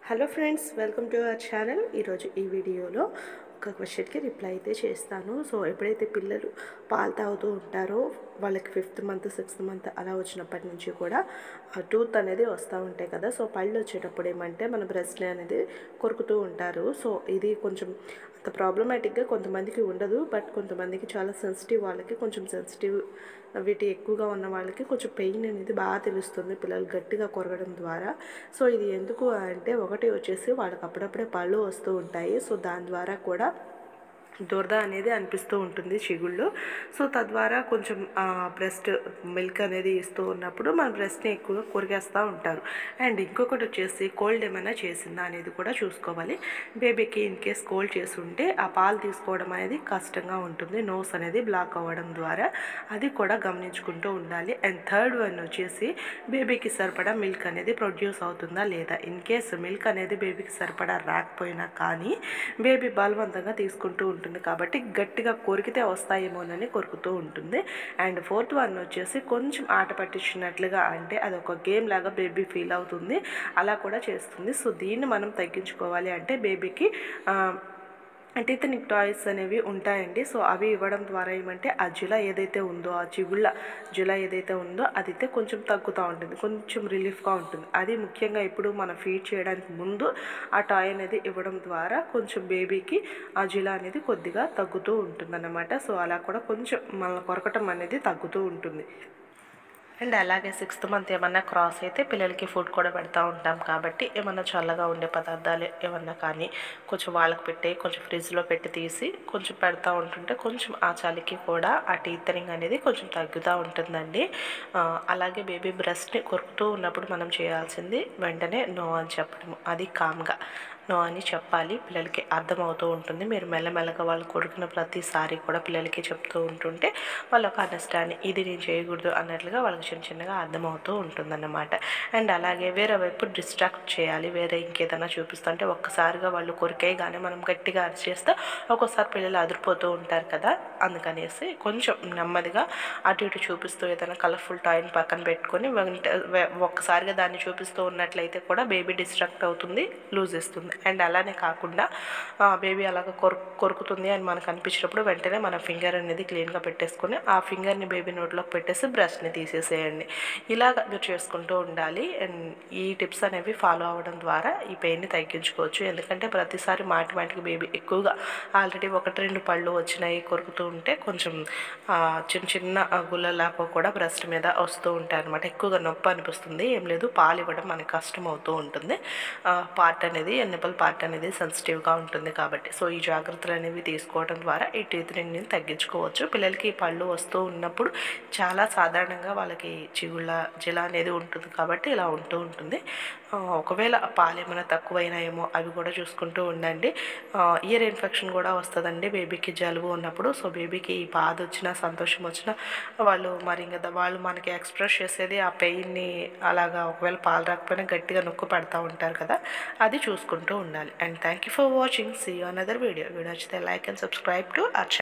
hello friends welcome to our channel ఈరోజు ఈ వీడియోలో ఒక క్వశ్చన్కి రిప్లై అయితే చేస్తాను సో ఎప్పుడైతే పిల్లలు పాలు తాగుతూ ఉంటారో వాళ్ళకి ఫిఫ్త్ మంత్ సిక్స్త్ మంత్ అలా వచ్చినప్పటి నుంచి కూడా టూత్ అనేది వస్తూ ఉంటాయి కదా సో పళ్ళు వచ్చేటప్పుడు ఏమంటే మన బ్రెస్ట్ని అనేది కొరుకుతూ ఉంటారు సో ఇది కొంచెం అంత ప్రాబ్లమాటిక్గా కొంతమందికి ఉండదు బట్ కొంతమందికి చాలా సెన్సిటివ్ వాళ్ళకి కొంచెం సెన్సిటివ్ వీటి ఎక్కువగా ఉన్న వాళ్ళకి కొంచెం పెయిన్ అనేది బాగా తెలుస్తుంది పిల్లలు గట్టిగా కొరగడం ద్వారా సో ఇది ఎందుకు అంటే ఒకటి వచ్చేసి వాళ్ళకి అప్పుడప్పుడే పళ్ళు వస్తూ ఉంటాయి సో దాని ద్వారా కూడా దురద అనేది అనిపిస్తూ ఉంటుంది చిగుళ్ళు సో తద్వారా కొంచెం బ్రెస్ట్ మిల్క్ అనేది ఇస్తూ ఉన్నప్పుడు మన బ్రెస్ట్ని ఎక్కువగా కొరిగేస్తూ ఉంటారు అండ్ ఇంకొకటి వచ్చేసి కోల్డ్ ఏమైనా చేసిందా అనేది కూడా చూసుకోవాలి బేబీకి ఇన్ కేస్ కోల్డ్ చేసి ఉంటే ఆ పాలు తీసుకోవడం అనేది కష్టంగా ఉంటుంది నోస్ అనేది బ్లాక్ అవ్వడం ద్వారా అది కూడా గమనించుకుంటూ ఉండాలి అండ్ థర్డ్ వన్ వచ్చేసి బేబీకి సరిపడా మిల్క్ అనేది ప్రొడ్యూస్ అవుతుందా లేదా ఇన్ కేస్ మిల్క్ అనేది బేబీకి సరిపడా రాకపోయినా కానీ బేబీ బలవంతంగా తీసుకుంటూ ఉంటుంది కాబట్టి గట్టిగా కొరికితే వస్తాయేమోనని కొరుకుతూ ఉంటుంది అండ్ ఫోర్త్ వన్ వచ్చేసి కొంచెం ఆట పట్టించినట్లుగా అంటే అది ఒక గేమ్ లాగా బేబీ ఫీల్ అవుతుంది అలా కూడా చేస్తుంది సో దీన్ని మనం తగ్గించుకోవాలి అంటే బేబీకి టీతనిక్ టాయ్స్ అనేవి ఉంటాయండి సో అవి ఇవ్వడం ద్వారా ఏమంటే ఆ జుల ఏదైతే ఉందో ఆ చిగుళ్ళ జుల ఏదైతే ఉందో అదైతే కొంచెం తగ్గుతూ ఉంటుంది కొంచెం రిలీఫ్గా ఉంటుంది అది ముఖ్యంగా ఇప్పుడు మనం ఫీడ్ చేయడానికి ముందు ఆ టాయ్ అనేది ఇవ్వడం ద్వారా కొంచెం బేబీకి ఆ జుల అనేది కొద్దిగా తగ్గుతూ ఉంటుందన్నమాట సో అలా కూడా కొంచెం మన కొరకటం అనేది తగ్గుతూ ఉంటుంది అండ్ అలాగే సిక్స్త్ మంత్ ఏమన్నా క్రాస్ అయితే పిల్లలకి ఫుడ్ కూడా పెడతా ఉంటాం కాబట్టి ఏమన్నా చల్లగా ఉండే పదార్థాలు ఏమన్నా కానీ కొంచెం వాళ్ళకి పెట్టి కొంచెం ఫ్రిడ్జ్లో పెట్టి తీసి కొంచెం పెడతా ఉంటుంటే కొంచెం ఆ చలికి కూడా ఆ టీతరింగ్ అనేది కొంచెం తగ్గుతూ ఉంటుందండి అలాగే బేబీ బ్రెస్ట్ని కొరుకుతూ ఉన్నప్పుడు మనం చేయాల్సింది వెంటనే నో అని చెప్పడం అది కామ్గా నో అని చెప్పాలి పిల్లలకి అర్థమవుతూ ఉంటుంది మీరు మెల్లమెల్లగా వాళ్ళు కొడుకున్న ప్రతిసారి కూడా పిల్లలకి చెప్తూ ఉంటుంటే వాళ్ళకి అండర్స్టాండింగ్ ఇది నేను చేయకూడదు అన్నట్లుగా వాళ్ళకి చిన్న చిన్నగా అర్థమవుతూ ఉంటుందన్నమాట అండ్ అలాగే వేరే వైపు డిస్ట్రాక్ట్ చేయాలి వేరే ఇంకేదైనా చూపిస్తుంటే ఒక్కసారిగా వాళ్ళు కొరికేయగానే మనం గట్టిగా అరిచేస్తే ఒక్కోసారి పిల్లలు అదిరిపోతూ ఉంటారు కదా అందుకనేసి కొంచెం నెమ్మదిగా అటు ఇటు చూపిస్తూ ఏదైనా కలర్ఫుల్ టాయ్ని పక్కన పెట్టుకొని ఒక్కసారిగా దాన్ని చూపిస్తూ ఉన్నట్లయితే కూడా బేబీ డిస్ట్రాక్ట్ అవుతుంది లూజ్ ఇస్తుంది అండ్ అలానే కాకుండా బేబీ అలాగ కొరు కొరుకుతుంది అని మనకు అనిపించినప్పుడు వెంటనే మన ఫింగర్ అనేది క్లీన్గా పెట్టేసుకొని ఆ ఫింగర్ని బేబీ నోట్లోకి పెట్టేసి బ్రష్ని తీసేసేయండి ఇలాగ మీరు చేసుకుంటూ ఉండాలి అండ్ ఈ టిప్స్ అనేవి ఫాలో అవ్వడం ద్వారా ఈ పెయిన్ని తగ్గించుకోవచ్చు ఎందుకంటే ప్రతిసారి మాటి మాటికి బేబీ ఎక్కువగా ఆల్రెడీ ఒకటి రెండు పళ్ళు వచ్చినాయి కొరుకుతూ ఉంటే కొంచెం చిన్న చిన్న గుల్లలాగా కూడా బ్రెస్ట్ మీద వస్తూ ఉంటాయి అనమాట ఎక్కువగా నొప్పి అనిపిస్తుంది ఏం లేదు పాలు ఇవ్వడం మనకి కష్టం అవుతూ ఉంటుంది పార్ట్ అనేది ఎన్నెపల్ పార్ట్ అనేది సెన్సిటివ్గా ఉంటుంది కాబట్టి సో ఈ జాగ్రత్తలు అనేవి తీసుకోవడం ద్వారా ఈ టీత్రింగ్ని తగ్గించుకోవచ్చు పిల్లలకి పళ్ళు వస్తూ ఉన్నప్పుడు చాలా సాధారణంగా వాళ్ళకి చిగుళ్ళ జిల అనేది ఉంటుంది కాబట్టి ఇలా ఉంటూ ఉంటుంది ఒకవేళ పాలు ఏమైనా తక్కువైనాయేమో అవి కూడా చూసుకుంటూ ఉండండి ఇయర్ ఇన్ఫెక్షన్ కూడా వస్తుందండి బేబీకి జలుబు ఉన్నప్పుడు సో బేబీకి ఈ బాధ వచ్చినా సంతోషం వచ్చినా వాళ్ళు మరి ఇంకా వాళ్ళు మనకి ఎక్స్ప్రెస్ చేసేది ఆ పెయిన్ని అలాగా ఒకవేళ పాలు రాకపోయినా గట్టిగా నొక్కు పెడతా ఉంటారు కదా అది చూసుకుంటూ ఉండాలి and thank you for watching see another video video నచ్చితే like and subscribe to hour